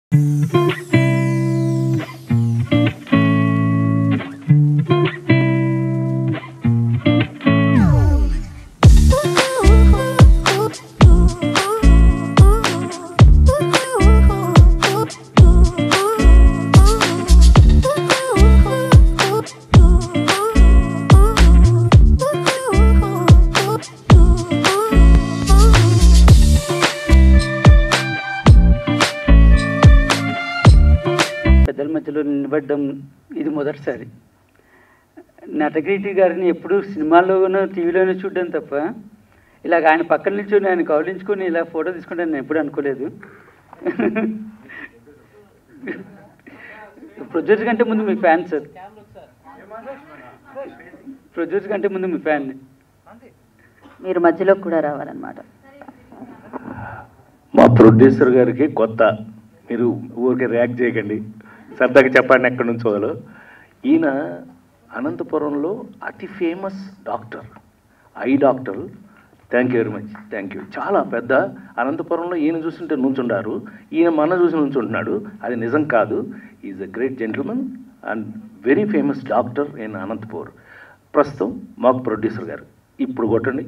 పెద్దల మధ్యలో నిలబడ్డం ఇది మొదటిసారి నటగిరి గారిని ఎప్పుడు సినిమాల్లోనూ టీవీలోనూ చూడడం తప్ప ఇలాగ ఆయన పక్కన నిల్చొని ఆయన కౌలించుకొని ఇలా ఫోటో తీసుకుంటాను నేను ఎప్పుడు అనుకోలేదు ప్రొడ్యూసర్ కంటే ముందు మీ ఫ్యాన్ సార్ ప్రొడ్యూసర్ కంటే ముందు మీ ఫ్యాన్ మీరు మధ్యలో కూడా రావాలన్నమాట మా ప్రొడ్యూసర్ గారికి కొత్త మీరు ఊరికే రియాక్ట్ చేయకండి సరదాగా చెప్పండి ఎక్కడి నుంచి వదలో ఈయన అనంతపురంలో అతి famous doctor eye doctor thank you very much thank you చాలా పెద్ద అనంతపురంలో ఈయన చూస్తుంటే నుంచుండారు ఈయన మన చూసి నుంచుంటున్నాడు అది నిజం కాదు is a great gentleman and very famous doctor in Anantapur ప్రస్తుతం మాకు ప్రొడ్యూసర్ గారు ఇప్పుడు కొట్టండి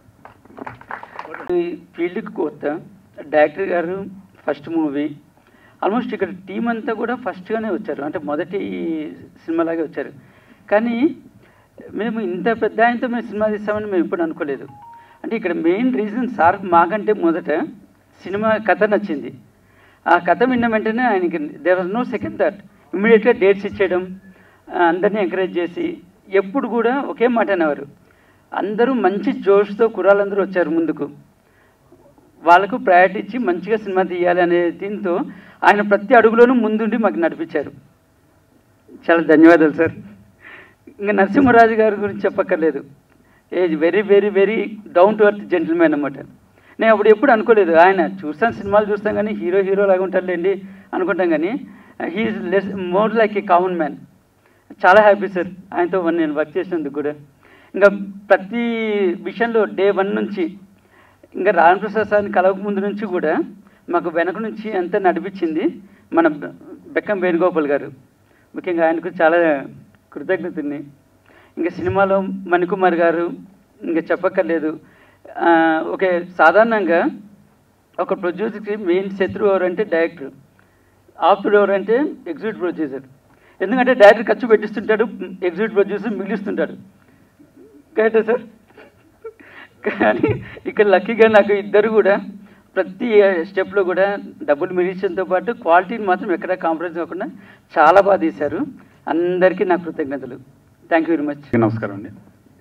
ఈ ఫీల్డ్కి కొత్త డైరెక్టర్ గారు ఫస్ట్ మూవీ ఆల్మోస్ట్ ఇక్కడ టీం అంతా కూడా ఫస్ట్గానే వచ్చారు అంటే మొదటి సినిమాలాగే వచ్చారు కానీ మేము ఇంత పెద్ద ఆయనతో మేము సినిమా తీస్తామని మేము ఎప్పుడు అనుకోలేదు అంటే ఇక్కడ మెయిన్ రీజన్ సార్ మాకంటే మొదట సినిమా కథ నచ్చింది ఆ కథ విన్న వెంటనే ఆయనకి there was no second thought ఇమ్మీడియట్గా డేట్స్ ఇచ్చేయడం ఆ, అందరినీ ఎంకరేజ్ చేసి ఎప్పుడు కూడా ఒకే మాట అనేవారు అందరూ మంచి జోష్తో కుర్రాళ్ళందరూ వచ్చారు ముందుకు వాళ్ళకు ప్రయారిటీ ఇచ్చి మంచిగా సినిమా తీయాలి అనే దీంతో ఆయన ప్రతి అడుగులోనూ ముందుండి మాకు నడిపించారు చాలా ధన్యవాదాలు సార్ ఇంకా నరసింహరాజు గారి గురించి చెప్పక్కర్లేదు he's very very very down to earth gentlemen అనమాట నేను అప్పుడు ఎప్పుడు అనుకోలేదు ఆయన చూస్తాను సినిమాలు చూస్తాం కానీ హీరో హీరో లాగా ఉంటారులేండి అనుకుంటాం కానీ he's less more like a common man చాలా హ్యాపీ సార్ ఆయనతో నేను వర్క్ చేసినందుకు కూడా ఇంకా ప్రతి విషయంలో డే వన్ నుంచి ఇంకా రామప్రసాద్ సార్ని కలవక ముందు నుంచి కూడా మాకు వెనక నుంచి అంతా నడిపించింది మన బె- బెక్కం వేణుగోపాల్ గారు ముఖ్యంగా ఆయనకు చాలా కృతజ్ఞతని ఇంకా సినిమాలో మణికుమార్ గారు ఇంకా చెప్పక్కర్లేదు ఆ, ఓకే సాధారణంగా ఒక ప్రొడ్యూసర్కి మెయిన్ శత్రువు ఎవరంటే డైరెక్టర్ ఆప్తుడు ఎవరంటే ఎగ్జిక్యూటివ్ ప్రొడ్యూసర్ ఎందుకంటే డైరెక్టర్ ఖర్చు పెట్టిస్తుంటాడు ఎగ్జిక్యూటివ్ ప్రొడ్యూసర్ మిగిలిస్తుంటాడు కరెక్టా సార్ కానీ ఇక్కడ లక్కీగా నాకు ఇద్దరు కూడా ప్రతి స్టెప్లో కూడా డబ్బులు మిగిల్చడంతో పాటు క్వాలిటీని మాత్రం ఎక్కడ కాంప్రమైజ్ కాకుండా చాలా బాగా తీశారు అందరికీ నా కృతజ్ఞతలు థ్యాంక్ యూ వెరీ మచ్ నమస్కారం అండి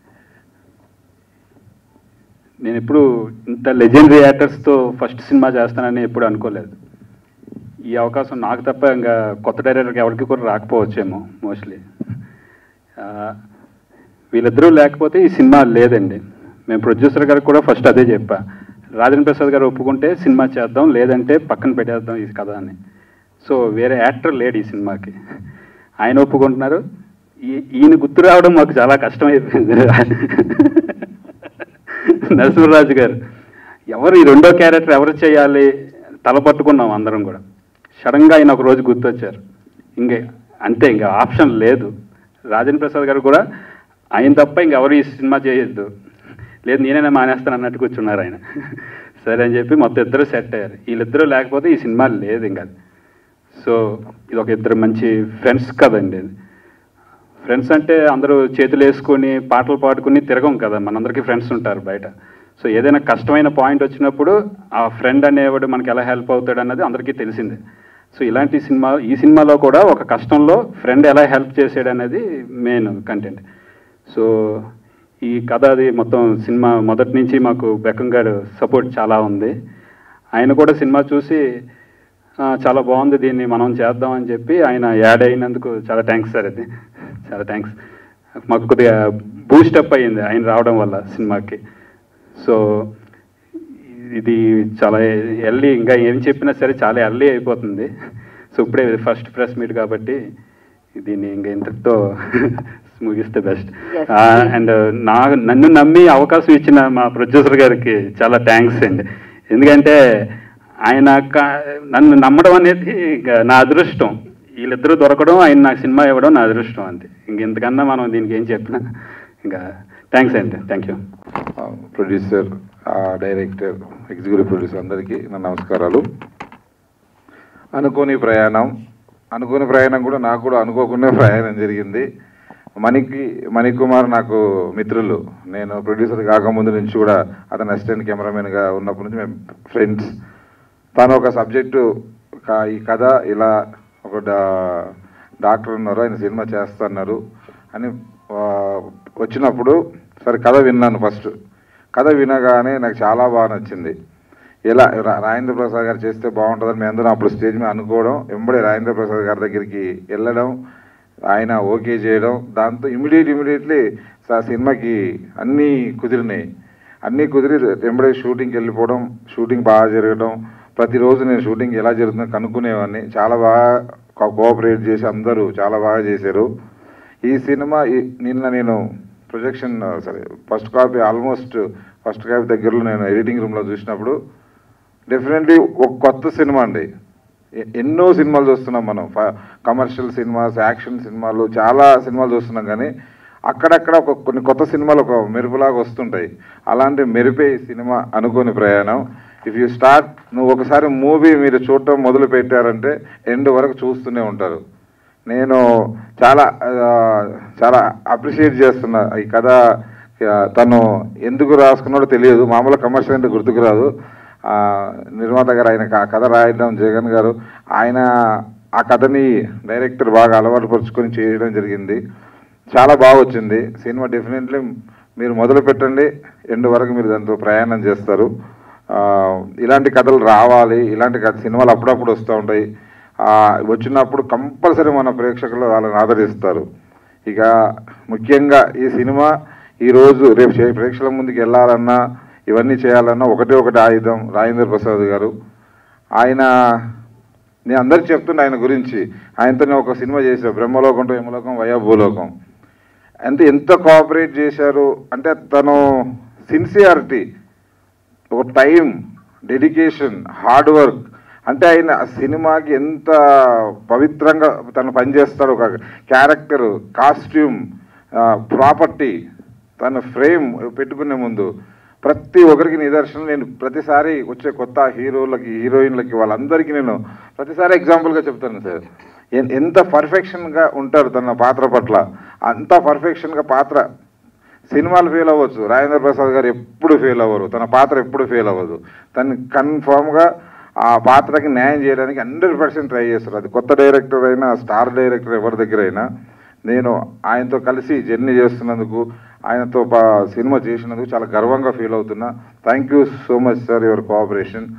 నేను ఎప్పుడు ఇంత లెజెండరీ యాక్టర్స్తో ఫస్ట్ సినిమా చేస్తానని ఎప్పుడు అనుకోలేదు ఈ అవకాశం నాకు తప్ప ఇంకా కొత్త డైరెక్టర్కి ఎవరికి కూడా రాకపోవచ్చేమో మోస్ట్లీ వీళ్ళిద్దరూ లేకపోతే ఈ సినిమా లేదండి మేము ప్రొడ్యూసర్ గారికి కూడా ఫస్ట్ అదే చెప్పా రాజేంద్ర ప్రసాద్ గారు ఒప్పుకుంటే సినిమా చేద్దాం లేదంటే పక్కన పెట్టేద్దాం ఈ కథ అని సో వేరే యాక్టర్ లేడు ఈ సినిమాకి ఆయన ఒప్పుకుంటున్నారు ఈ- ఈయన గుర్తు రావడం మాకు చాలా కష్టమైపోయింది నరసింహరాజు గారు ఎవరు ఈ రెండో క్యారెక్టర్ ఎవరు చేయాలి తల పట్టుకున్నాం అందరం కూడా సడన్గా ఆయన ఒక రోజు గుర్తొచ్చారు ఇంకే అంతే ఇంకా ఆప్షన్ లేదు రాజేంద్ర ప్రసాద్ గారు కూడా ఆయన తప్ప ఇంకెవరు ఈ సినిమా చేయొద్దు లేదు నేనైనా మానేస్తాను అన్నట్టు కూర్చున్నారు ఆయన సరే అని చెప్పి మొత్తం ఇద్దరు సెట్ అయ్యారు వీళ్ళిద్దరూ లేకపోతే ఈ సినిమా లేదు ఇంకా సో ఇది ఒక ఇద్దరు మంచి ఫ్రెండ్స్ కదండి ఇది ఫ్రెండ్స్ అంటే అందరూ చేతులు వేసుకొని పాటలు పాడుకుని తిరగం కదా మనందరికీ ఫ్రెండ్స్ ఉంటారు బయట సో ఏదైనా కష్టమైన పాయింట్ వచ్చినప్పుడు ఆ ఫ్రెండ్ అనేవాడు మనకి ఎలా హెల్ప్ అవుతాడు అన్నది అందరికీ తెలిసిందే సో ఇలాంటి సినిమా ఈ సినిమాలో కూడా ఒక కష్టంలో ఫ్రెండ్ ఎలా హెల్ప్ చేసాడు అనేది మెయిన్ కంటెంట్ సో ఈ కథ అది మొత్తం సినిమా మొదటి నుంచి మాకు బెక్కం గారు సపోర్ట్ చాలా ఉంది ఆయన కూడా సినిమా చూసి "ఆ, చాలా బాగుంది దీన్ని మనం చేద్దాం అని చెప్పి ఆయన యాడ్ అయినందుకు చాలా థ్యాంక్స్ సార్ అది చాలా థ్యాంక్స్ మాకు కొద్దిగా బూస్టప్ అయ్యింది ఆయన రావడం వల్ల సినిమాకి సో ఇది చాలా ఎర్లీ ఇంకా ఏం చెప్పినా సరే చాలా ఎర్లీ అయిపోతుంది సో ఇప్పుడే ఫస్ట్ ప్రెస్ మీట్ కాబట్టి దీన్ని ఇంకా ఇంతటితో ముగిస్తే బెస్ట్ Yes. అండ్ నా నన్ను నమ్మి అవకాశం ఇచ్చిన మా ప్రొడ్యూసర్ గారికి చాలా థ్యాంక్స్ అండి ఎందుకంటే ఆయన క- నన్ను నమ్మడం అనేది ఇక నా అదృష్టం వీళ్ళిద్దరూ దొరకడం ఆయన నాకు సినిమా ఇవ్వడం నా అదృష్టం అంతే ఇంక ఇంతకన్నా మనం దీనికి ఏం చెప్పినా ఇంకా థ్యాంక్స్ అండి thank you producer director executive producer అందరికీ నా నమస్కారాలు అనుకోని ప్రయాణం అనుకోని ప్రయాణం కూడా నాకు కూడా అనుకోకుండా ప్రయాణం జరిగింది మణికి మణికుమార్ నాకు మిత్రులు నేను ప్రొడ్యూసర్ కాకముందు నుంచి కూడా అతను అసిస్టెంట్ కెమెరామెన్గా ఉన్నప్పటి నుంచి మేము ఫ్రెండ్స్ తను ఒక సబ్జెక్టు కా- ఈ కథ ఇలా ఒక డా- డాక్టర్ ఉన్నారు ఆయన సినిమా చేస్తున్నారు అని ఆ, వచ్చినప్పుడు సరే కథ విన్నాను ఫస్ట్ కథ వినగానే నాకు చాలా బాగా నచ్చింది ఎలా రా- రాజేంద్ర ప్రసాద్ గారు చేస్తే బాగుంటుందని మేము అందరం అప్పుడు స్టేజ్ మీద అనుకోవడం వెంబడి రాజేంద్ర ప్రసాద్ గారి దగ్గరికి వెళ్ళడం ఆయన ఓకే చేయడం దాంతో ఇమీడియట్ ఇమీడియట్లీ ఆ సినిమాకి అన్నీ కుదిరినాయి అన్నీ కుదిరి వెంబడే షూటింగ్కి వెళ్ళిపోవడం షూటింగ్ బాగా జరగడం ప్రతిరోజు నేను షూటింగ్ ఎలా జరుగుతుందో కనుక్కునేవాడిని చాలా బాగా కో- కోఆపరేట్ చేసి అందరూ చాలా బాగా చేశారు ఈ సినిమా ఈ- నిన్న నేను ప్రొజెక్షన్ సరే first copy almost first copy దగ్గరలో నేను ఎడిటింగ్ రూమ్లో చూసినప్పుడు డెఫినెట్లీ ఒక కొత్త సినిమా అండి ఎ- ఎన్నో సినిమాలు చూస్తున్నాం మనం కమర్షియల్ సినిమాస్ యాక్షన్ సినిమాలు చాలా సినిమాలు చూస్తున్నాం కానీ అక్కడక్కడ ఒక కొన్ని కొత్త సినిమాలు ఒక మెరుపులాగా వస్తుంటాయి అలాంటి మెరిపే ఈ సినిమా అనుకోని ప్రయాణం ఇఫ్ యూ స్టార్ట్ నువ్వు ఒకసారి మూవీ మీరు చూడటం మొదలు పెట్టారంటే ఎండ్ వరకు చూస్తూనే ఉంటారు నేను చాలా ఆ, చాలా అప్రిషియేట్ చేస్తున్నా ఈ కథ ఆ, తను ఎందుకు రాసుకున్నాడో తెలియదు మామూలు కమర్షియల్ అంటే గుర్తుకు రాదు ఆ, నిర్మాత గారు ఆయన ఆ కథ రాయడం జగన్ గారు ఆయన ఆ కథని డైరెక్టర్ బాగా అలవాటు పరుచుకొని చేయడం జరిగింది చాలా బాగా వచ్చింది సినిమా డెఫినెట్లీ మీరు మొదలు పెట్టండి ఎండ్ వరకు మీరు దాంతో ప్రయాణం చేస్తారు ఆ, ఇలాంటి కథలు రావాలి ఇలాంటి కథ సినిమాలు అప్పుడప్పుడు వస్తూ ఉంటాయి ఆ, వచ్చినప్పుడు కంపల్సరీ మన ప్రేక్షకులు వాళ్ళని ఆదరిస్తారు ఇక ముఖ్యంగా ఈ సినిమా ఈరోజు రేపు చే- ప్రేక్షకుల ముందుకు వెళ్ళాలన్నా ఇవన్నీ చేయాలన్నా ఒకటే ఒకటి ఆయుధం రాజేంద్ర ప్రసాద్ గారు ఆయన నేను అందరికి చెప్తున్నా ఆయన గురించి ఆయనతో నేను ఒక సినిమా చేశాను బ్రహ్మలోకం టు యమలోకం వయా భూలోకం అంటే ఎంత కోఆపరేట్ చేశారు అంటే తను సిన్సియారిటీ ఒక టైం డెడికేషన్ హార్డ్ వర్క్ అంటే ఆయన ఆ సినిమాకి ఎంత పవిత్రంగా తను పనిచేస్తాడు ఒక క్యారెక్టర్ కాస్ట్యూమ్ ప్రాపర్టీ తన ఫ్రేమ్ పెట్టుకునే ముందు ప్రతి ఒక్కరికి నిదర్శనం నేను ప్రతిసారి వచ్చే కొత్త హీరోలకి హీరోయిన్లకి వాళ్ళందరికీ నేను ప్రతిసారి ఎగ్జాంపుల్గా చెప్తాను సార్ ఎన్- ఎంత పర్ఫెక్షన్గా ఉంటారు తన పాత్ర పట్ల అంత పర్ఫెక్షన్గా పాత్ర సినిమాలు ఫెయిల్ అవ్వచ్చు రాజేంద్ర ప్రసాద్ గారు ఎప్పుడు ఫెయిల్ అవ్వరు తన పాత్ర ఎప్పుడు ఫెయిల్ అవ్వదు తను కన్ఫామ్గా ఆ పాత్రకి న్యాయం చేయడానికి హండ్రెడ్ పర్సెంట్ ట్రై చేస్తారు అది కొత్త డైరెక్టర్ అయినా స్టార్ డైరెక్టర్ ఎవరి దగ్గర అయినా నేను ఆయనతో కలిసి జర్నీ చేస్తున్నందుకు ఆయనతో పా సినిమా చేసినందుకు చాలా గర్వంగా ఫీల్ అవుతున్నా thank you so much sir your cooperation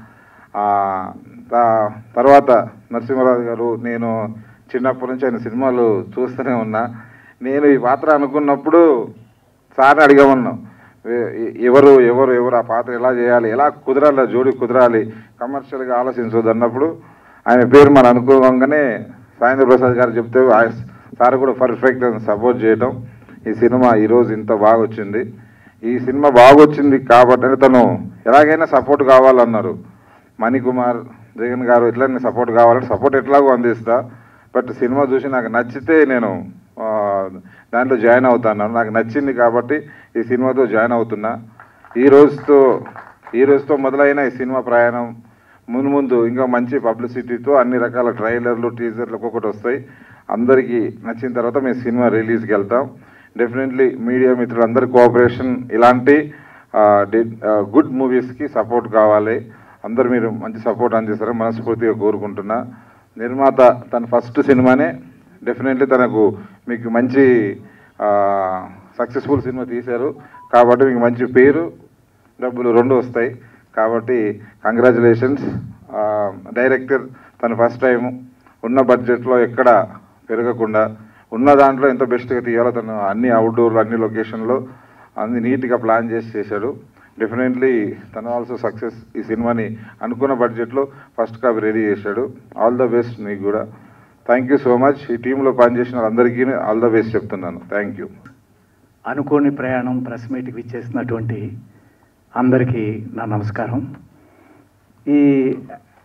తర్వాత నరసింహరాజు గారు నేను చిన్నప్పటి నుంచి ఆయన సినిమాలు చూస్తూనే ఉన్నా నేను ఈ పాత్ర అనుకున్నప్పుడు సార్ని అడిగామన్నాం ఎ- ఎ- ఎవరు ఎవరు ఎవరు ఆ పాత్ర ఎలా చేయాలి ఎలా కుదరాలి ఆ జోడి కుదరాలి కమర్షియల్గా ఆలోచించవద్దు అన్నప్పుడు ఆయన పేరు మనం అనుకోగానే సాయంత్ర ప్రసాద్ గారు చెప్తే ఆయన సార్ కూడా పర్ఫెక్ట్ అని సపోర్ట్ చేయడం ఈ సినిమా ఈరోజు ఇంత బాగా వచ్చింది ఈ సినిమా బాగొచ్చింది కాబట్టి అంటే తను ఎలాగైనా సపోర్ట్ కావాలన్నారు మణికుమార్ జగన్ గారు ఇట్లా సపోర్ట్ కావాలంటే సపోర్ట్ ఎట్లాగో అందిస్తా బట్ సినిమా చూసి నాకు నచ్చితే నేను ఆ, దాంట్లో జాయిన్ అవుతాను నాకు నచ్చింది కాబట్టి ఈ సినిమాతో జాయిన్ అవుతున్నా ఈ రోజుతో ఈ రోజుతో మొదలైన ఈ సినిమా ప్రయాణం ముందు ముందు ఇంకా మంచి పబ్లిసిటీతో అన్ని రకాల ట్రైలర్లు టీజర్లు ఒక్కొక్కటి వస్తాయి అందరికీ నచ్చిన తర్వాత మేము సినిమా రిలీజ్కి వెళ్తాం డెఫినెట్లీ మీడియా మిత్రులందరి కోఆపరేషన్ ఇలాంటి గుడ్ మూవీస్కి సపోర్ట్ కావాలి అందరు మీరు మంచి సపోర్ట్ అందిస్తారని మనస్ఫూర్తిగా కోరుకుంటున్నా నిర్మాత తన ఫస్ట్ సినిమానే డెఫినెట్లీ తనకు మీకు మంచి సక్సెస్ఫుల్ సినిమా తీశారు కాబట్టి మీకు మంచి పేరు డబ్బులు రెండు వస్తాయి కాబట్టి కంగ్రాచులేషన్స్ డైరెక్టర్ తన ఫస్ట్ టైం ఉన్న బడ్జెట్లో ఎక్కడ పెరగకుండా ఉన్న దాంట్లో ఎంత బెస్ట్గా తీయాలో తను అన్ని అవుట్డోర్లు అన్ని లొకేషన్లో అన్ని నీట్గా ప్లాన్ చేసి చేశాడు డెఫినెట్లీ తను ఆల్సో సక్సెస్ ఈ సినిమాని అనుకున్న బడ్జెట్లో ఫస్ట్ కాపీ రెడీ చేశాడు ఆల్ ద బెస్ట్ మీకు కూడా థ్యాంక్ యూ సో మచ్ ఈ టీంలో పనిచేసిన వాళ్ళందరికీ ఆల్ ద బెస్ట్ చెప్తున్నాను థ్యాంక్ యూ అనుకోని ప్రయాణం ప్రెస్ మీట్కి ఇచ్చేసినటువంటి అందరికీ నా నమస్కారం ఈ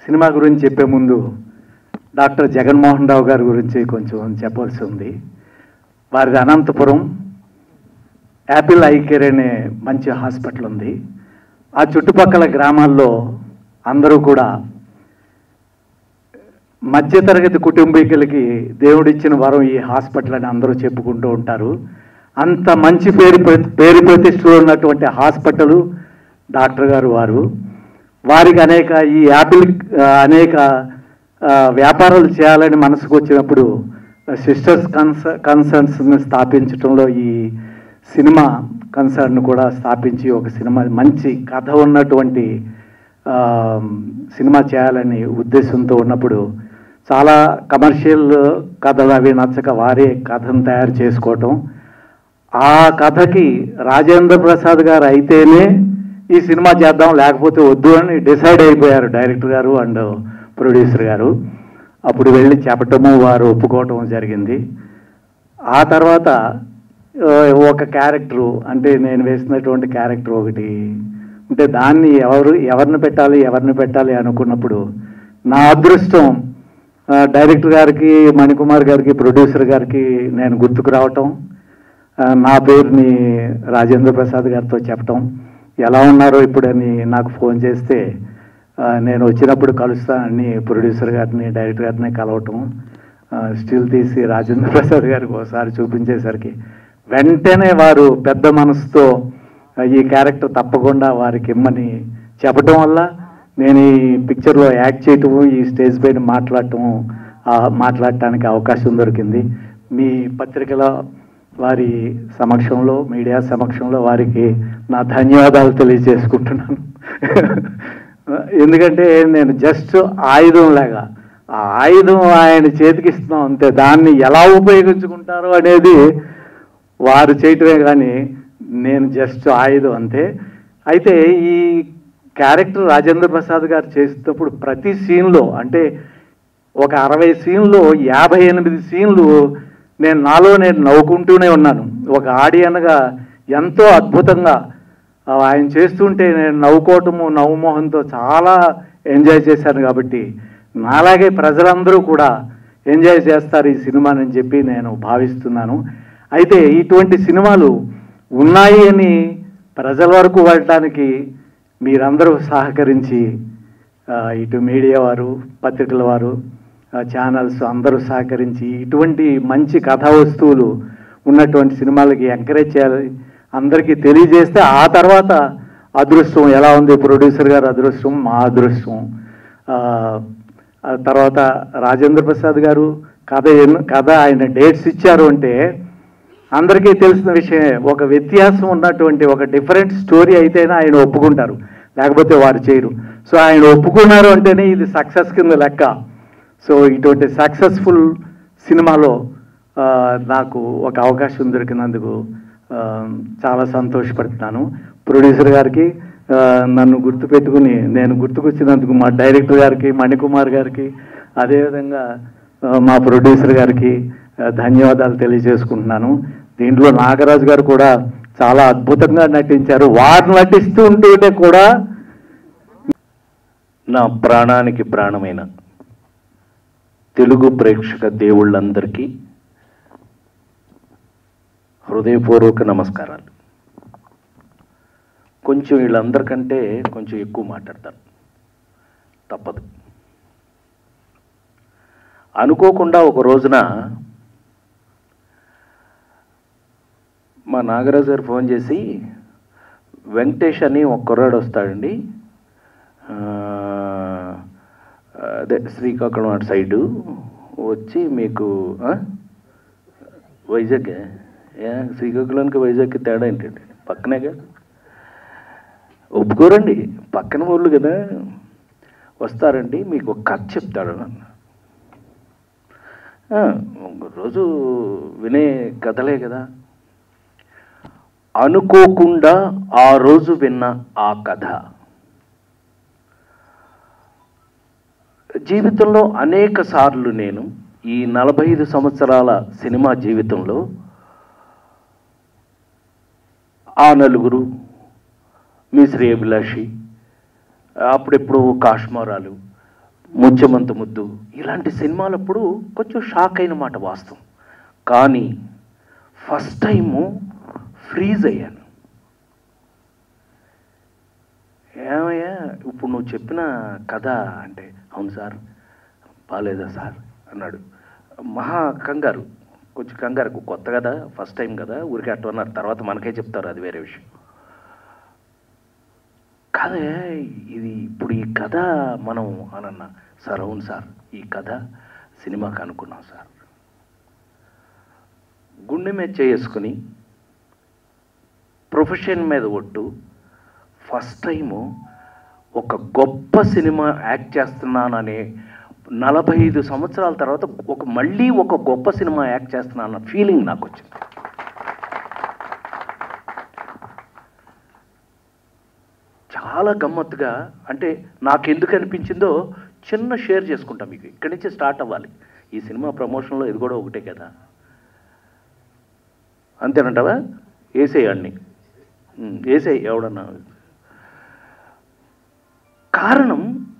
సినిమా గురించి చెప్పే ముందు డాక్టర్ జగన్మోహన్ రావు గారి గురించి కొంచెం చెప్పాల్సి ఉంది వారిది అనంతపురం యాపిల్ ఐ కేర్ అనే మంచి హాస్పిటల్ ఉంది ఆ చుట్టుపక్కల గ్రామాల్లో అందరూ కూడా మధ్యతరగతి కుటుంబీకులకి దేవుడిచ్చిన వరం ఈ హాస్పిటల్ అని అందరూ చెప్పుకుంటూ ఉంటారు అంత మంచి పేరు ప్ర- పేరు ప్రతిష్టలు ఉన్నటువంటి హాస్పిటల్ డాక్టర్ గారు వారు వారికి అనేక ఈ యాపిల్ ఆ, అనేక ఆ, వ్యాపారాలు చేయాలని మనసుకు వచ్చినప్పుడు సిస్టర్స్ కన్స కన్సర్న్స్ని స్థాపించడంలో ఈ సినిమా కన్సర్న్ కూడా స్థాపించి ఒక సినిమా మంచి కథ ఉన్నటువంటి ఆ, సినిమా చేయాలని ఉద్దేశంతో ఉన్నప్పుడు చాలా కమర్షియల్ కథలు అవి నచ్చక వారే కథను తయారు చేసుకోవటం ఆ కథకి రాజేంద్ర ప్రసాద్ గారు అయితేనే ఈ సినిమా చేద్దాం లేకపోతే వద్దు అని డిసైడ్ అయిపోయారు డైరెక్టర్ గారు అండ్ ప్రొడ్యూసర్ గారు అప్పుడు వెళ్ళి చెప్పటము వారు ఒప్పుకోవటం జరిగింది ఆ తర్వాత ఆ, ఒక క్యారెక్టరు అంటే నేను వేసినటువంటి క్యారెక్టర్ ఒకటి అంటే దాన్ని ఎవరు ఎవరిని పెట్టాలి ఎవరిని పెట్టాలి అనుకున్నప్పుడు నా అదృష్టం ఆ, డైరెక్టర్ గారికి మణికుమార్ గారికి ప్రొడ్యూసర్ గారికి నేను గుర్తుకు రావటం ఆ, నా పేరుని రాజేంద్ర ప్రసాద్ గారితో చెప్పటం ఎలా ఉన్నారో ఇప్పుడని నాకు ఫోన్ చేస్తే ఆ, నేను వచ్చినప్పుడు కలుస్తానని ప్రొడ్యూసర్ గారిని డైరెక్టర్ గారిని కలవటం ఆ, స్టిల్ తీసి రాజేంద్ర ప్రసాద్ గారికి ఒకసారి చూపించేసరికి వెంటనే వారు పెద్ద మనసుతో ఆ, ఈ క్యారెక్టర్ తప్పకుండా వారికి ఇమ్మని చెప్పటం వల్ల నేను ఈ పిక్చర్లో యాక్ట్ చేయటము ఈ స్టేజ్ పైన మాట్లాడటము ఆ, మాట్లాడటానికి అవకాశం దొరికింది మీ పత్రికలో వారి సమక్షంలో మీడియా సమక్షంలో వారికి నా ధన్యవాదాలు తెలియజేసుకుంటున్నాను ఎందుకంటే నేను జస్ట్ ఆయుధం లాగా ఆ ఆయుధం ఆయన చేతికి ఇస్తున్నాం అంతే దాన్ని ఎలా ఉపయోగించుకుంటారో అనేది వారు చేయటమే కానీ నేను జస్ట్ ఆయుధం అంతే అయితే ఈ క్యారెక్టర్ రాజేంద్ర ప్రసాద్ గారు చేసేటప్పుడు ప్రతి సీన్లో అంటే ఒక అరవై సీన్లు యాభై ఎనిమిది సీన్లు నేను నాలో నేను నవ్వుకుంటూనే ఉన్నాను ఒక ఆడియన్గా ఎంతో అద్భుతంగా ఆ, ఆయన చేస్తుంటే నేను నవ్వుకోవటము నవ్వుమోహంతో చాలా ఎంజాయ్ చేశాను కాబట్టి నాలాగే ప్రజలందరూ కూడా ఎంజాయ్ చేస్తారు ఈ సినిమాని చెప్పి నేను భావిస్తున్నాను అయితే ఇటువంటి సినిమాలు ఉన్నాయి అని ప్రజల వరకు వెళ్ళటానికి మీరందరూ సహకరించి ఆ, ఇటు మీడియా వారు పత్రికల వారు ఆ, ఛానల్స్ అందరూ సహకరించి ఇటువంటి మంచి కథా వస్తువులు ఉన్నటువంటి సినిమాలకి ఎంకరేజ్ చేయాలి అందరికీ తెలియజేస్తే ఆ తర్వాత అదృష్టం ఎలా ఉంది ప్రొడ్యూసర్ గారు అదృష్టం మా అదృష్టం ఆ, ఆ తర్వాత రాజేంద్ర ప్రసాద్ గారు కథ ఎన్ని కథ ఆయన డేట్స్ ఇచ్చారు అంటే అందరికీ తెలిసిన విషయమే ఒక వ్యత్యాసం ఉన్నటువంటి ఒక డిఫరెంట్ స్టోరీ అయితేనే ఆయన ఒప్పుకుంటారు లేకపోతే వారు చేయరు సో ఆయన ఒప్పుకున్నారు అంటేనే ఇది సక్సెస్ కింద లెక్క సో ఇటువంటి సక్సెస్ఫుల్ సినిమాలో ఆ, నాకు ఒక అవకాశం దొరికినందుకు ఆ, చాలా సంతోషపడుతున్నాను ప్రొడ్యూసర్ గారికి ఆ, నన్ను గుర్తుపెట్టుకుని నేను గుర్తుకొచ్చినందుకు మా డైరెక్టర్ గారికి మణికుమార్ గారికి అదేవిధంగా ఆ, మా ప్రొడ్యూసర్ గారికి ఆ, ధన్యవాదాలు తెలియజేసుకుంటున్నాను దీంట్లో నాగరాజు గారు కూడా చాలా అద్భుతంగా నటించారు వారు నటిస్తూ ఉంటూనే కూడా నా ప్రాణానికి ప్రాణమైన తెలుగు ప్రేక్షక దేవుళ్ళందరికీ హృదయపూర్వక నమస్కారాలు కొంచెం వీళ్ళందరికంటే కొంచెం ఎక్కువ మాట్లాడతాను తప్పదు అనుకోకుండా ఒక రోజున మా నాగరాజు గారు ఫోన్ చేసి వెంకటేష్ అని ఒక కుర్రాడు వస్తాడండి ఆ, అదే శ్రీకాకుళం అటు సైడు వచ్చి మీకు ఆ? వైజాగ్ ఏ శ్రీకాకుళానికి వైజాగ్కి తేడా ఏంటండి పక్కనేగా ఒప్పుకోరండి పక్కన వాళ్ళు కదా వస్తారండి మీకు ఒక కథ చెప్తాడు అన్న ఆ, రోజు వినే కథలే కదా అనుకోకుండా ఆ రోజు విన్న ఆ కథ జీవితంలో అనేక సార్లు నేను ఈ నలభై ఐదు సంవత్సరాల సినిమా జీవితంలో ఆ నలుగురు మీ శ్రేయభిలాషి అప్పుడెప్పుడు కాశ్మరాలు ముత్యమంత ముద్దు ఇలాంటి సినిమాలప్పుడు కొంచెం షాక్ అయిన మాట వాస్తవం కానీ ఫస్ట్ టైము ఫ్రీజ్ అయ్యాను ఏమయ్యా ఇప్పుడు నువ్వు చెప్పిన కథ అంటే అవును సార్ బాగాలేదా సార్ అన్నాడు మహా కంగారు కొంచెం కంగారు కొత్త కదా ఫస్ట్ టైం కదా ఊరికే అట్టు అన్నారు తర్వాత మనకే చెప్తారు అది వేరే విషయం కాదే ఇది ఇప్పుడు ఈ కథ మనం అనన్నా సార్ అవును సార్ ఈ కథ సినిమాకి అనుకున్నాం సార్ గుండె మీద చేసుకుని ప్రొఫెషన్ మీద ఒట్టు ఫస్ట్ టైము ఒక గొప్ప సినిమా యాక్ట్ చేస్తున్నాననే నలభై ఐదు సంవత్సరాల తర్వాత ఒక మళ్ళీ ఒక గొప్ప సినిమా యాక్ట్ చేస్తున్నానన్న ఫీలింగ్ నాకు వచ్చింది చాలా గమ్మత్తుగా అంటే నాకు ఎందుకు అనిపించిందో చిన్న షేర్ చేసుకుంటాం మీకు ఇక్కడి నుంచి స్టార్ట్ అవ్వాలి ఈ సినిమా ప్రమోషన్లో ఇది కూడా ఒకటే కదా అంతేనంటావా వేసేయండి వేసేయి ఎవడన్నా కారణం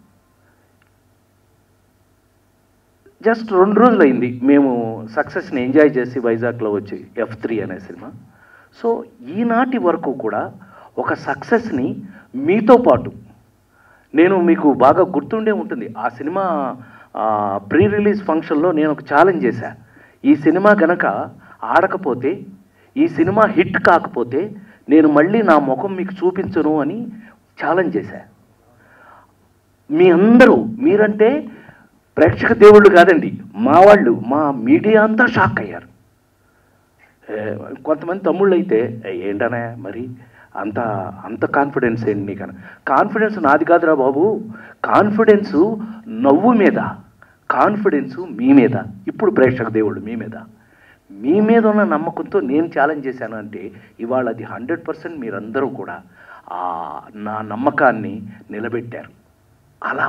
జస్ట్ రెండు రోజులు అయింది మేము సక్సెస్ని ఎంజాయ్ చేసి వైజాగ్లో వచ్చి ఎఫ్ త్రీ అనే సినిమా సో ఈనాటి వరకు కూడా ఒక సక్సెస్ని మీతో పాటు నేను మీకు బాగా గుర్తుండే ఉంటుంది ఆ సినిమా ప్రీ రిలీజ్ ఫంక్షన్లో నేను ఒక ఛాలెంజ్ చేశా ఈ సినిమా గనక ఆడకపోతే ఈ సినిమా హిట్ కాకపోతే నేను మళ్ళీ నా ముఖం మీకు చూపించను అని ఛాలెంజ్ చేశా మీ అందరూ మీరంటే ప్రేక్షక దేవుళ్ళు కాదండి మా వాళ్ళు మా మీడియా అంతా షాక్ అయ్యారు ఏ, కొంతమంది తమ్ముళ్ళు అయితే "ఏ, ఏంటనే మరి అంత అంత కాన్ఫిడెన్స్ ఏంటి నీకన కాన్ఫిడెన్స్ నాది కాదురా బాబు కాన్ఫిడెన్సు నవ్వు మీద కాన్ఫిడెన్సు మీ మీద ఇప్పుడు ప్రేక్షక దేవుళ్ళు మీ మీద మీ మీద ఉన్న నమ్మకంతో నేను ఛాలెంజ్ చేశాను అంటే ఇవాళ అది హండ్రెడ్ పర్సెంట్ మీరందరూ కూడా ఆ నా నమ్మకాన్ని నిలబెట్టారు అలా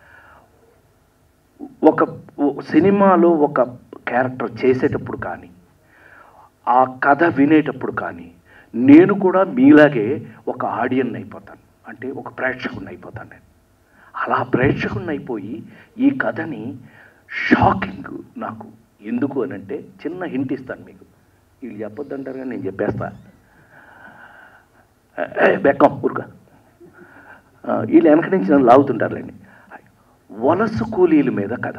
ఒక ఓ- సినిమాలో ఒక క్యారెక్టర్ చేసేటప్పుడు కానీ ఆ కథ వినేటప్పుడు కానీ నేను కూడా మీలాగే ఒక ఆడియన్ అయిపోతాను అంటే ఒక ప్రేక్షకుని అయిపోతాను నేను అలా ప్రేక్షకుని అయిపోయి ఈ కథని షాకింగ్ నాకు ఎందుకు అని అంటే చిన్న హింట్ ఇస్తాను మీకు వీళ్ళు చెప్పొద్దంటారు కానీ నేను చెప్పేస్తా ఏ, ఏ, బెక్కం ఊరుగా వీళ్ళు వెనక నుంచి నన్ను లాగుతుంటారులేండి వలస కూలీల మీద కథ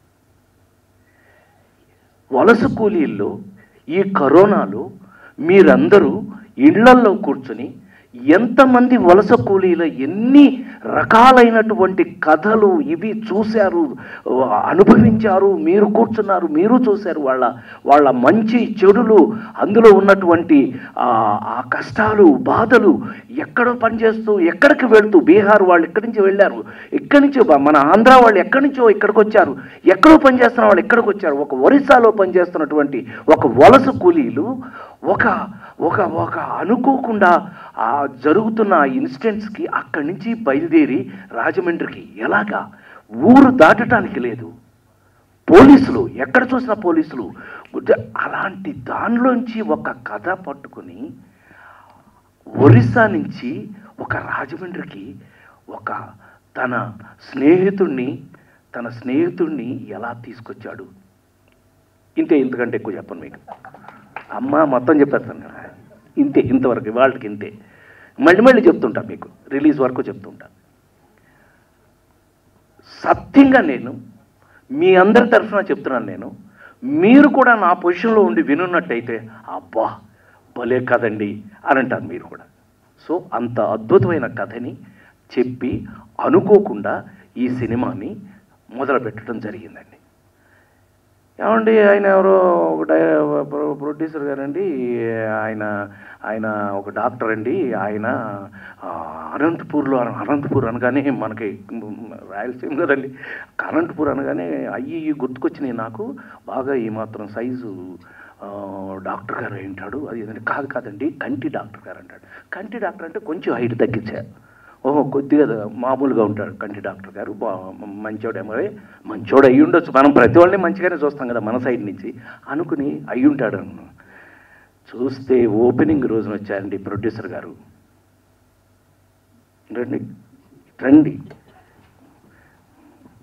వలస కూలీల్లో ఈ కరోనాలో మీరందరూ ఇళ్లల్లో కూర్చుని ఎంతమంది వలస కూలీల ఎన్ని రకాలైనటువంటి కథలు ఇవి చూశారు అనుభవించారు మీరు కూర్చున్నారు మీరు చూశారు వాళ్ళ వాళ్ళ మంచి చెడులు అందులో ఉన్నటువంటి ఆ ఆ కష్టాలు బాధలు ఎక్కడో పనిచేస్తూ ఎక్కడికి వెళ్తూ బీహార్ వాళ్ళు ఎక్కడి నుంచి వెళ్ళారు ఎక్కడి నుంచి మన ఆంధ్ర వాళ్ళు ఎక్కడి నుంచో ఇక్కడికి వచ్చారు ఎక్కడో పనిచేస్తున్న వాళ్ళు ఎక్కడికి వచ్చారు ఒక ఒరిస్సాలో పనిచేస్తున్నటువంటి ఒక వలస కూలీలు ఒక ఒక ఒక అనుకోకుండా ఆ జరుగుతున్న ఆ ఇన్సిడెంట్స్కి అక్కడి నుంచి బయలుదేరి రాజమండ్రికి ఎలాగా ఊరు దాటడానికి లేదు పోలీసులు ఎక్కడ చూసిన పోలీసులు ఉద్ద- అలాంటి దానిలోంచి ఒక కథ పట్టుకుని ఒరిస్సా నుంచి ఒక రాజమండ్రికి ఒక తన స్నేహితుణ్ణి తన స్నేహితుణ్ణి ఎలా తీసుకొచ్చాడు ఇంతే ఇంతకంటే ఎక్కువ చెప్పను మీకు అమ్మ మొత్తం చెప్పేస్తాను నేను ఇంతే ఇంతవరకు వాళ్ళకి ఇంతే మళ్ళీ మళ్ళీ చెప్తుంటా మీకు రిలీజ్ వరకు చెప్తుంటా సత్యంగా నేను మీ అందరి తరఫున చెప్తున్నాను నేను మీరు కూడా నా పొజిషన్లో ఉండి వినున్నట్టయితే అబ్బా భలే కదండి అని అంటారు మీరు కూడా సో అంత అద్భుతమైన కథని చెప్పి అనుకోకుండా ఈ సినిమాని మొదలు పెట్టడం జరిగిందండి ఏమండి ఆయన ఎవరో ఒక డై ప్రొ- ప్రొడ్యూసర్ గారండి ఆయన ఆయన ఒక డాక్టర్ అండి ఆయన ఆ, అనంతపూర్లో అనంతపూర్ అనగానే మనకి రాయలసీమ కదండి అనంతపూర్ అనగానే అయ్యి ఇయ్యి గుర్తుకొచ్చినాయి నాకు బాగా ఈ మాత్రం సైజు ఆ, డాక్టర్ గారు ఏంటాడు అది ఏదంటే కాదు కాదండి కంటి డాక్టర్ గారు అంటాడు కంటి డాక్టర్ అంటే కొంచెం హైట్ తగ్గించారు ఓహో కొద్దిగా మామూలుగా ఉంటాడు కంటి డాక్టర్ గారు బా మంచోడేమో మంచోడు అయ్యి ఉండొచ్చు మనం ప్రతి వాళ్ళని మంచిగానే చూస్తాం కదా మన సైడ్ నుంచి అనుకుని అయ్యి ఉంటాడు అను చూస్తే ఓపెనింగ్ రోజున వచ్చారండి ప్రొడ్యూసర్ గారు రండి రండి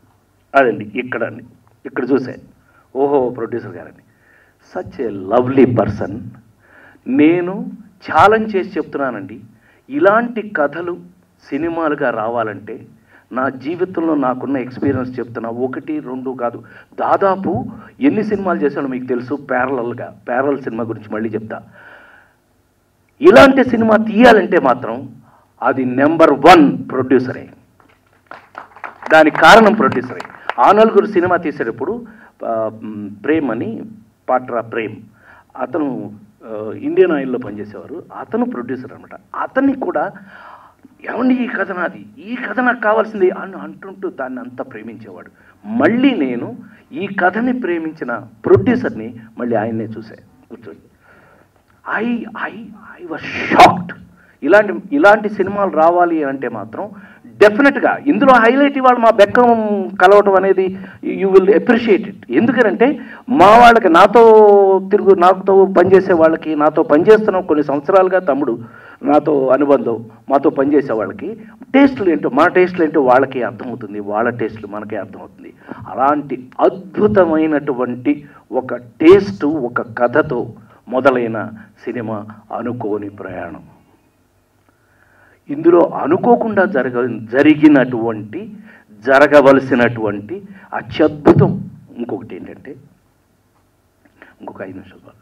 అదండి ఇక్కడ అండి ఇక్కడ చూసే ఓహో ప్రొడ్యూసర్ గారని సచ్ ఏ లవ్లీ పర్సన్ నేను ఛాలెంజ్ చేసి చెప్తున్నానండి ఇలాంటి కథలు సినిమాలుగా రావాలంటే నా జీవితంలో నాకున్న ఎక్స్పీరియన్స్ చెప్తున్నా ఒకటి రెండు కాదు దాదాపు ఎన్ని సినిమాలు చేశానో మీకు తెలుసు ప్యారలల్గా ప్యారల్ సినిమా గురించి మళ్ళీ చెప్తా ఇలాంటి సినిమా తీయాలంటే మాత్రం అది నెంబర్ వన్ ప్రొడ్యూసరే దానికి కారణం ప్రొడ్యూసరే ఆ నలుగురు సినిమా తీసేటప్పుడు ఆ, మ్, ప్రేమ్ అని పాట్రా ప్రేమ్ అతను ఆ, ఇండియన్ ఆయిల్లో పనిచేసేవారు అతను ప్రొడ్యూసర్ అనమాట అతన్ని కూడా ఏమండి ఈ కథ నాది ఈ కథ నాకు కావాల్సింది అని అంటుంటూ దాన్ని అంతా ప్రేమించేవాడు మళ్ళీ నేను ఈ కథని ప్రేమించిన ప్రొడ్యూసర్ని మళ్ళీ ఆయన్నే చూసా కూర్చొని I I I was shocked ఇలాంటి ఇలాంటి సినిమాలు రావాలి అంటే మాత్రం డెఫినెట్గా ఇందులో హైలైట్ ఇవాళ మా బెక్కం కలవటం అనేది యూ విల్ అప్రిషియేట్ ఇట్ ఎందుకంటే మా వాళ్ళకి నాతో తిరుగు నాతో పనిచేసే వాళ్ళకి నాతో పనిచేస్తున్న కొన్ని సంవత్సరాలుగా తమ్ముడు నాతో అనుబంధం మాతో పనిచేసే వాళ్ళకి టేస్టులు ఏంటో మన టేస్టులు ఏంటో వాళ్ళకి అర్థమవుతుంది వాళ్ళ టేస్టులు మనకే అర్థమవుతుంది అలాంటి అద్భుతమైనటువంటి ఒక టేస్ట్ ఒక కథతో మొదలైన సినిమా అనుకోని ప్రయాణం ఇందులో అనుకోకుండా జరగ జరిగినటువంటి జరగవలసినటువంటి అత్యద్భుతం ఇంకొకటి ఏంటంటే ఇంకొక ఐదు నిమిషాలు పర్లేదు.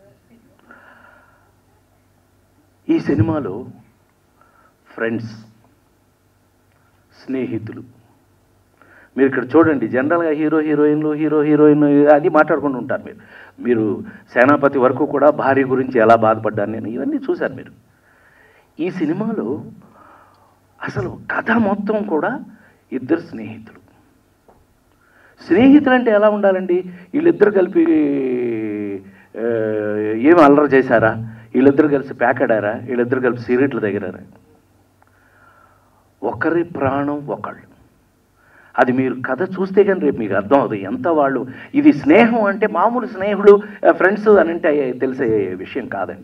ఈ సినిమాలో ఫ్రెండ్స్ స్నేహితులు మీరు ఇక్కడ చూడండి జనరల్గా హీరో హీరోయిన్లు హీరో హీరోయిన్ అది మాట్లాడుకుంటూ ఉంటారు మీరు మీరు సేనాపతి వరకు కూడా భార్య గురించి ఎలా బాధపడ్డాను నేను ఇవన్నీ చూశారు మీరు ఈ సినిమాలో అసలు కథ మొత్తం కూడా ఇద్దరు స్నేహితులు స్నేహితులు అంటే ఎలా ఉండాలండి వీళ్ళిద్దరు కలిపి ఆ, ఏం అల్లరి చేశారా వీళ్ళిద్దరు కలిసి ప్యాకడారా వీళ్ళిద్దరు కలిసి సిగరెట్లు దగ్గరారా ఒకరి ప్రాణం ఒకళ్ళు అది మీరు కథ చూస్తే కానీ రేపు మీకు అర్థం అవుతుంది ఎంత వాళ్ళు ఇది స్నేహం అంటే మామూలు స్నేహుడు ఫ్రెండ్స్ అని అంటే తెలిసే విషయం కాదండి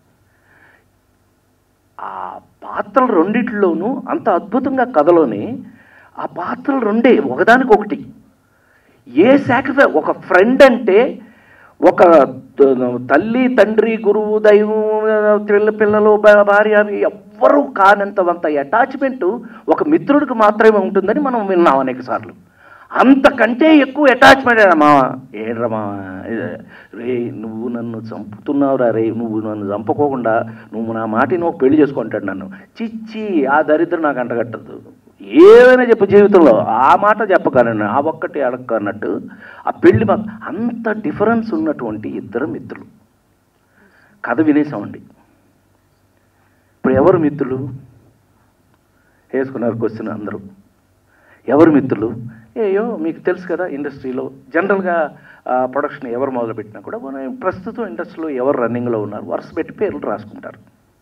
ఆ పాత్రలు రెండిట్లోనూ అంత అద్భుతంగా కథలోనే ఆ పాత్రలు రెండే ఒకదానికి ఒకటి ఏ సాక్రిఫై ఒక ఫ్రెండ్ అంటే ఒక త- తల్లి తండ్రి గురువు దైవం పిల్ల పిల్లలు భా- భార్య అవి ఎవ్వరూ కానంత అటాచ్మెంట్ ఒక మిత్రుడికి మాత్రమే ఉంటుందని మనం విన్నాం అనేక సార్లు అంతకంటే ఎక్కువ అటాచ్మెంట్ మామ ఏడ్రా మామ రే నువ్వు నన్ను చంపుతున్నావురా రే నువ్వు నన్ను చంపుకోకుండా నువ్వు నా మాట నువ్వు పెళ్లి చేసుకుంటాడు నన్ను చిచ్చి ఆ దరిద్రం నాకు అంటగట్టదు ఏదైనా చెప్పు జీవితంలో ఆ మాట చెప్పగలను ఆ ఒక్కటి అడగ అన్నట్టు ఆ పెళ్లి మా అంత డిఫరెన్స్ ఉన్నటువంటి ఇద్దరు మిత్రులు కథ వినేసామండి ఇప్పుడు ఎవరు మిత్రులు వేసుకున్నారు క్వశ్చన్ అందరూ ఎవరు మిత్రులు ఏయో మీకు తెలుసు కదా ఇండస్ట్రీలో జనరల్గా ప్రొడక్షన్ ఎవరు మొదలుపెట్టినా కూడా మన ప్రస్తుతం ఇండస్ట్రీలో ఎవరు రన్నింగ్లో ఉన్నారు వరుస పెట్టి పేర్లు రాసుకుంటారు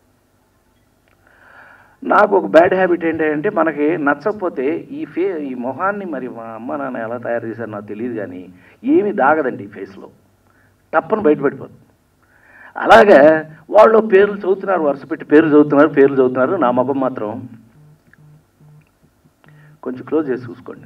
నాకు ఒక బ్యాడ్ హ్యాబిట్ ఏంటంటే మనకి నచ్చకపోతే ఈ ఫే ఈ మొహాన్ని మరి మా అమ్మ నాన్న ఎలా తయారు చేశారో నాకు తెలియదు కానీ ఏమీ దాగదండి ఈ ఫేస్లో తప్పని బయటపడిపోతుంది అలాగే వాళ్ళు పేర్లు చదువుతున్నారు వరుస పెట్టి పేర్లు చదువుతున్నారు పేర్లు చదువుతున్నారు నా ముఖం మాత్రం కొంచెం క్లోజ్ చేసి చూసుకోండి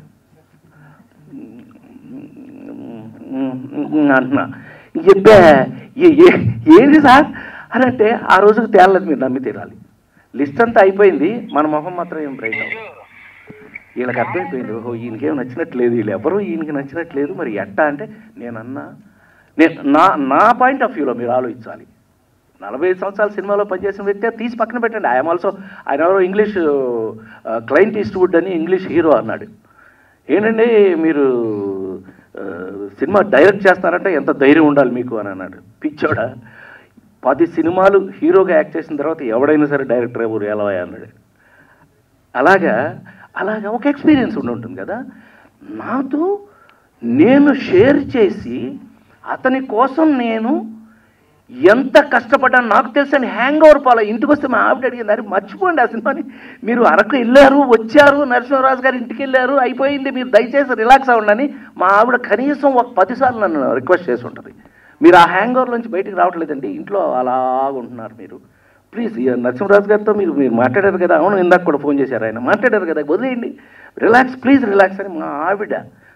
అంటున్నా చెప్పే ఏ- ఏ- ఏంటి సార్ అని అంటే ఆ రోజుకు తేలలేదు మీరు నమ్మి తీరాలి లిస్ట్ అంతా అయిపోయింది మన మొహం మాత్రం ఏం బ్రైట్ అవ్వదు వీళ్ళకి అర్థమైపోయింది ఓహో ఈయనకేం నచ్చినట్లేదు వీళ్ళు ఎవరు ఈయనకి నచ్చినట్లేదు మరి ఎట్టా అంటే నేనన్నా నేను నా నా పాయింట్ ఆఫ్ వ్యూలో మీరు ఆలోచించాలి నలభై ఐదు సంవత్సరాల సినిమాలో పనిచేసిన వ్యక్తి అది తీసి పక్కన పెట్టండి ఐఎమ్ ఆల్సో ఆయన ఎవరో ఇంగ్లీష్ క్లయింట్ ఈస్ట్వుడ్ అని ఇంగ్లీష్ హీరో అన్నాడు ఏంటండి మీరు ఆ, సినిమా డైరెక్ట్ చేస్తున్నారంటే ఎంత ధైర్యం ఉండాలి మీకు అని అన్నాడు పిచ్చోడా పది సినిమాలు హీరోగా యాక్ట్ చేసిన తర్వాత ఎవడైనా సరే డైరెక్టర్ ఎవరు ఎలా అన్నాడు అలాగా అలాగా ఒక ఎక్స్పీరియన్స్ ఉండి ఉంటుంది కదా నాతో నేను షేర్ చేసి అతని కోసం నేను ఎంత కష్టపడ్డాను నాకు తెలుసని హ్యాంగ్ ఓవర్ పాల ఇంటికి వస్తే మా ఆవిడ అడిగింది అరే మర్చిపోండి ఆ సినిమాని మీరు అరకు వెళ్ళారు వచ్చారు నరసింహరాజు గారు ఇంటికి వెళ్ళారు అయిపోయింది మీరు దయచేసి రిలాక్స్ అవ్వండి మా ఆవిడ కనీసం ఒక పదిసార్లు నన్ను రిక్వెస్ట్ చేసి ఉంటుంది మీరు ఆ హ్యాంగ్ ఓవర్ నుంచి బయటికి రావట్లేదండి ఇంట్లో అలాగ ఉంటున్నారు మీరు ప్లీజ్ ఈ నరసింహరాజు గారితో మీరు మీరు మాట్లాడారు కదా అవును ఇందాక కూడా ఫోన్ చేశారు ఆయన మాట్లాడారు కదా వదిలేయండి రిలాక్స్ ప్లీజ్ రిలాక్స్ అని మా ఆవిడ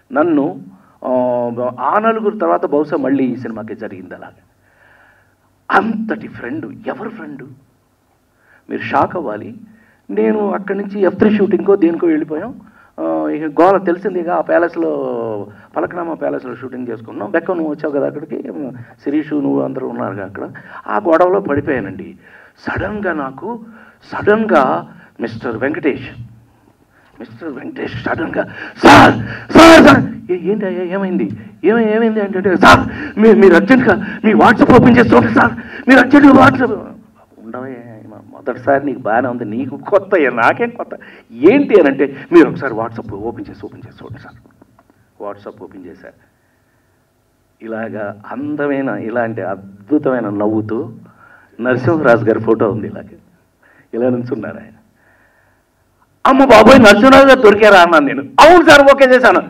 నన్ను ఆ, ఆ నలుగురు తర్వాత బహుశా మళ్ళీ ఈ సినిమాకి జరిగింది అలాగే అంతటి ఫ్రెండ్ ఎవరు ఫ్రెండు మీరు షాక్ అవ్వాలి నేను అక్కడి నుంచి ఎఫ్ త్రీ షూటింగ్కో దేనికో వెళ్ళిపోయాం ఆ, ఇక గోల తెలిసిందిగా ఆ ప్యాలెస్లో పలకనామా ప్యాలెస్లో షూటింగ్ చేసుకున్నాం బెక్క నువ్వు వచ్చావు కదా అక్కడికి శిరీషు నువ్వు అందరూ ఉన్నారు అక్కడ ఆ గొడవలో పడిపోయానండి సడన్గా నాకు సడన్గా మిస్టర్ వెంకటేష్ మిస్టర్ వెంకటేష్ సడన్గా సార్ సార్ సార్ ఏ- ఏంటి అయ్యా ఏమైంది ఏమై ఏమైంది అంటే సార్ మీరు మీరు అర్జెంట్గా మీ వాట్సాప్ ఓపెన్ చేస్తుంటే సార్ మీరు అర్జెంట్గా వాట్సాప్ ఉండవే మా మొదటిసారి నీకు బాగానే ఉంది నీకు కొత్త అయ్యా, నాకేం కొత్త ఏంటి అని అంటే మీరు ఒకసారి వాట్సాప్ ఓపెన్ చేసి ఓపెన్ చేసి చూడండి సార్ వాట్సాప్ ఓపెన్ చేశారు ఇలాగా అందమైన ఇలాంటి అద్భుతమైన నవ్వుతూ నరసింహరాజు గారి ఫోటో ఉంది ఇలాగే ఇలా నుంచున్నారు ఆయన అమ్మ బాబోయ్ నరసింహరాజు గారు దొరికారా అన్నాను నేను అవును సార్ ఓకే చేశాను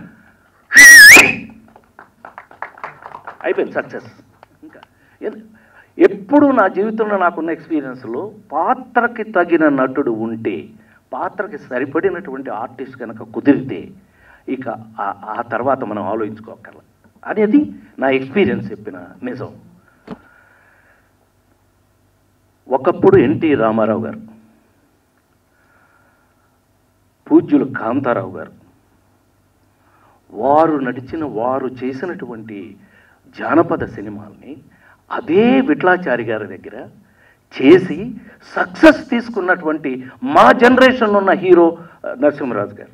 అయిపోయింది సక్సెస్ ఇంకా ఎన్- ఎప్పుడు నా జీవితంలో నాకున్న ఎక్స్పీరియన్స్లో పాత్రకి తగిన నటుడు ఉంటే పాత్రకి సరిపడినటువంటి ఆర్టిస్ట్ కనుక కుదిరితే ఇక ఆ- ఆ తర్వాత మనం ఆలోచించుకోగలం అనేది నా ఎక్స్పీరియన్స్ చెప్పిన నిజం ఒకప్పుడు ఎన్టీ రామారావు గారు పూజ్యులు కాంతారావు గారు వారు నడిచిన వారు చేసినటువంటి జానపద సినిమాల్ని అదే విట్లాచారి గారి దగ్గర చేసి సక్సెస్ తీసుకున్నటువంటి మా జనరేషన్ ఉన్న హీరో ఆ, నరసింహరాజు గారు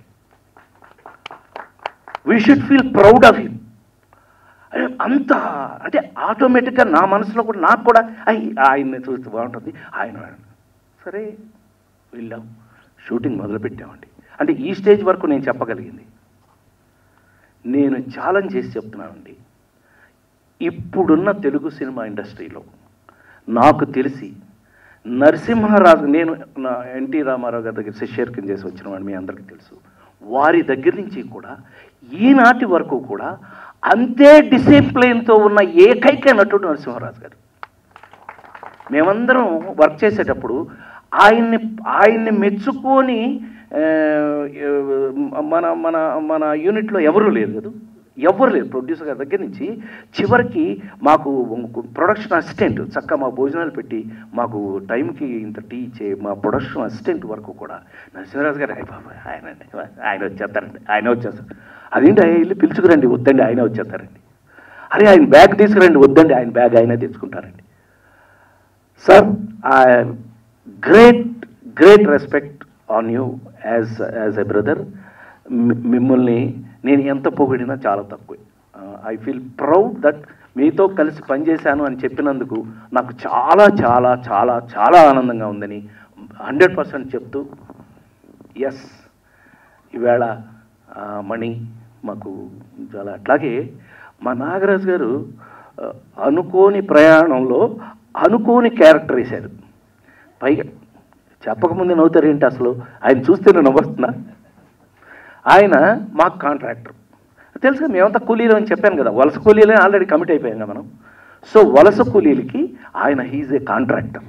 we should feel proud of him అరే అంత అంటే ఆటోమేటిక్గా నా మనసులో కూడా నాకు కూడా అయ్యి ఆయన్ని చూస్తే బాగుంటుంది ఆయన సరే వెళ్ళాం షూటింగ్ మొదలుపెట్టామండి అంటే ఈ స్టేజ్ వరకు నేను చెప్పగలిగింది నేను ఛాలెంజ్ చేసి చెప్తున్నానండి ఇప్పుడున్న తెలుగు సినిమా ఇండస్ట్రీలో నాకు తెలిసి నరసింహరాజు నేను నా ఎన్టీ రామారావు గారి దగ్గర శిష్యర్కం చేసి వచ్చిన వాడిని మీ అందరికీ తెలుసు వారి దగ్గర నుంచి కూడా ఈనాటి వరకు కూడా అంతే డిసిప్లిన్తో ఉన్న ఏకైక నటుడు నరసింహరాజు గారు మేమందరం వర్క్ చేసేటప్పుడు ఆయన్ని ఆయన్ని మెచ్చుకొని ఆ, మన మన మన యూనిట్లో ఎవరూ లేరు కదా ఎవరు లేరు ప్రొడ్యూసర్ గారి దగ్గర నుంచి చివరికి మాకు ప్రొడక్షన్ అసిస్టెంట్ చక్కగా మా భోజనాలు పెట్టి మాకు టైంకి ఇంత టీ ఇచ్చే మా ప్రొడక్షన్ అసిస్టెంట్ వరకు కూడా నరసింహరాజు గారు అయ్య బాబా ఆయన ఆయన వచ్చేస్తారండి ఆయన వచ్చేస్తారు అదేంటి ఆయన వెళ్ళి పిలుచుకురండి వద్దండి ఆయన వచ్చేస్తారండి అరే ఆయన బ్యాగ్ తీసుకురండి వద్దండి ఆయన బ్యాగ్ ఆయనే తెచ్చుకుంటారండి sir great great respect on you as as a brother మిమ్మల్ని నేను ఎంత పొగిడినా చాలా తక్కువే ఐ ఫీల్ ప్రౌడ్ దట్ మీతో కలిసి పనిచేశాను అని చెప్పినందుకు నాకు చాలా చాలా చాలా చాలా ఆనందంగా ఉందని హండ్రెడ్ పర్సెంట్ చెప్తూ ఎస్ ఈవేళ ఆ, మణి మాకు చాలా అట్లాగే మా నాగరాజు గారు ఆ, అనుకోని ప్రయాణంలో అనుకోని క్యారెక్టర్ వేశారు పైగా చెప్పకముందే నవ్వుతారు ఏంటి అసలు ఆయన చూస్తే నేను నవ్వుతున్నా ఆయన మాకు కాంట్రాక్టర్ తెలుసు మేమంతా కూలీలు అని చెప్పాను కదా వలస కూలీలే ఆల్రెడీ కమిట్ అయిపోయాం కదా మనం సో వలస కూలీలకి ఆయన హీజ్ ఏ కాంట్రాక్టర్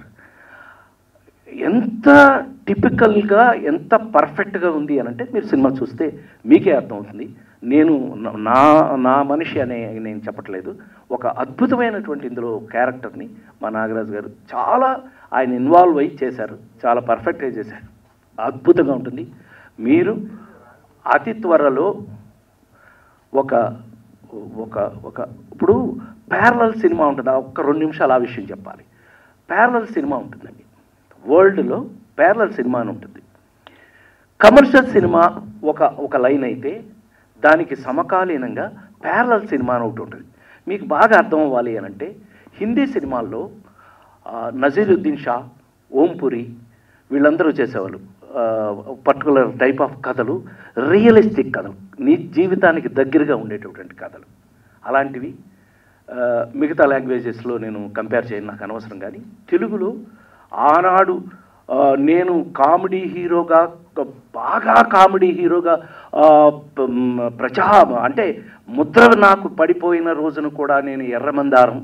ఎంత టిపికల్గా ఎంత పర్ఫెక్ట్గా ఉంది అని అంటే మీరు సినిమా చూస్తే మీకే అర్థమవుతుంది నేను నా నా మనిషి అనే నేను చెప్పట్లేదు ఒక అద్భుతమైనటువంటి ఇందులో క్యారెక్టర్ని మా నాగరాజు గారు చాలా ఆయన ఇన్వాల్వ్ అయ్యి చేశారు చాలా పర్ఫెక్ట్గా చేశారు అద్భుతంగా ఉంటుంది మీరు అతి త్వరలో ఒక ఒక ఒక ఇప్పుడు ప్యారలల్ సినిమా ఉంటుంది ఆ ఒక్క రెండు నిమిషాలు ఆ విషయం చెప్పాలి ప్యారలల్ సినిమా ఉంటుందండి వరల్డ్లో ప్యారలల్ సినిమా అని ఉంటుంది కమర్షియల్ సినిమా ఒక ఒక లైన్ అయితే దానికి సమకాలీనంగా ప్యారలల్ సినిమా అని ఒకటి ఉంటుంది మీకు బాగా అర్థం అవ్వాలి అని అంటే హిందీ సినిమాల్లో ఆ, నజీరుద్దీన్ షా ఓంపురి వీళ్ళందరూ చేసేవాళ్ళు పర్టికులర్ టైప్ ఆఫ్ కథలు రియలిస్టిక్ కథలు నీ జీవితానికి దగ్గరగా ఉండేటటువంటి కథలు అలాంటివి ఆ, మిగతా లాంగ్వేజెస్లో నేను కంపేర్ చేయను నాకు అనవసరం కానీ తెలుగులో ఆనాడు ఆ, నేను కామెడీ హీరోగా ఒక బాగా కామెడీ హీరోగా ఆ, ప- మ్, ప్రజా అంటే ముద్ర నాకు పడిపోయిన రోజున కూడా నేను ఎర్రమందారం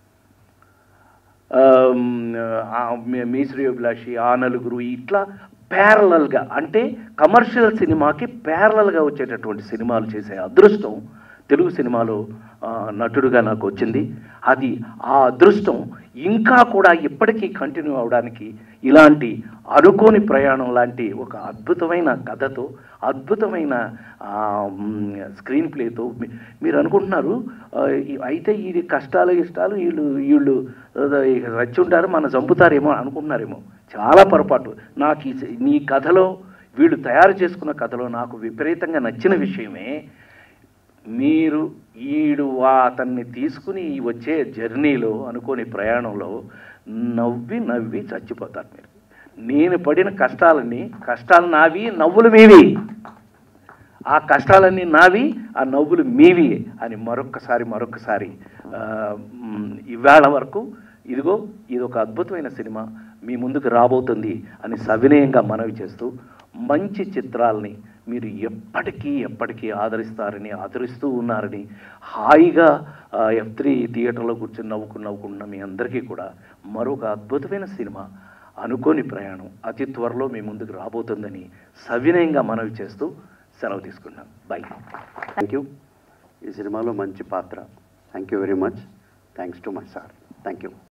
ఆ, మ్, ఆ, మీ- మీ శ్రేయోభిలాషి ఆ నలుగురు ఇట్లా ప్యారలల్గా అంటే కమర్షియల్ సినిమాకి ప్యారలల్గా వచ్చేటటువంటి సినిమాలు చేసే అదృష్టం తెలుగు సినిమాలో ఆ, నటుడుగా నాకు వచ్చింది అది ఆ అదృష్టం ఇంకా కూడా ఇప్పటికీ కంటిన్యూ అవడానికి ఇలాంటి అనుకోని ప్రయాణం లాంటి ఒక అద్భుతమైన కథతో అద్భుతమైన ఆ, మ్, స్క్రీన్ ప్లేతో మీ- మీరు అనుకుంటున్నారు ఆ, ఈ- అయితే ఇది కష్టాలు ఇష్టాలు వీళ్ళు వీళ్ళు ఆ, రచ్చి ఉంటారు మన చంపుతారేమో అనుకుంటున్నారేమో చాలా పొరపాటు నాకు ఈ సి- నీ కథలో వీళ్ళు తయారు చేసుకున్న కథలో నాకు విపరీతంగా నచ్చిన విషయమే మీరు ఈడు వా అతన్ని తీసుకుని ఈ వచ్చే జర్నీలో అనుకోని ప్రయాణంలో నవ్వి నవ్వి చచ్చిపోతారు మీరు నేను పడిన కష్టాలన్నీ కష్టాలు నావి నవ్వులు మీవి ఆ కష్టాలన్నీ నావి ఆ నవ్వులు మీవి అని మరొక్కసారి మరొక్కసారి ఆ, మ్, ఇవాళ వరకు ఇదిగో ఇది ఒక అద్భుతమైన సినిమా మీ ముందుకు రాబోతుంది అని సవినయంగా మనవి చేస్తూ మంచి చిత్రాల్ని మీరు ఎప్పటికీ ఎప్పటికీ ఆదరిస్తారని ఆదరిస్తూ ఉన్నారని హాయిగా ఎఫ్ త్రీ థియేటర్లో కూర్చొని నవ్వుకు నవ్వుకున్న మీ అందరికీ కూడా మరొక అద్భుతమైన సినిమా అనుకోని ప్రయాణం అతి త్వరలో మీ ముందుకు రాబోతుందని సవినయంగా మనవి చేస్తూ సెలవు తీసుకున్నాం బై థ్యాంక్ యూ ఈ సినిమాలో మంచి పాత్ర thank you very much thanks to my sir thank you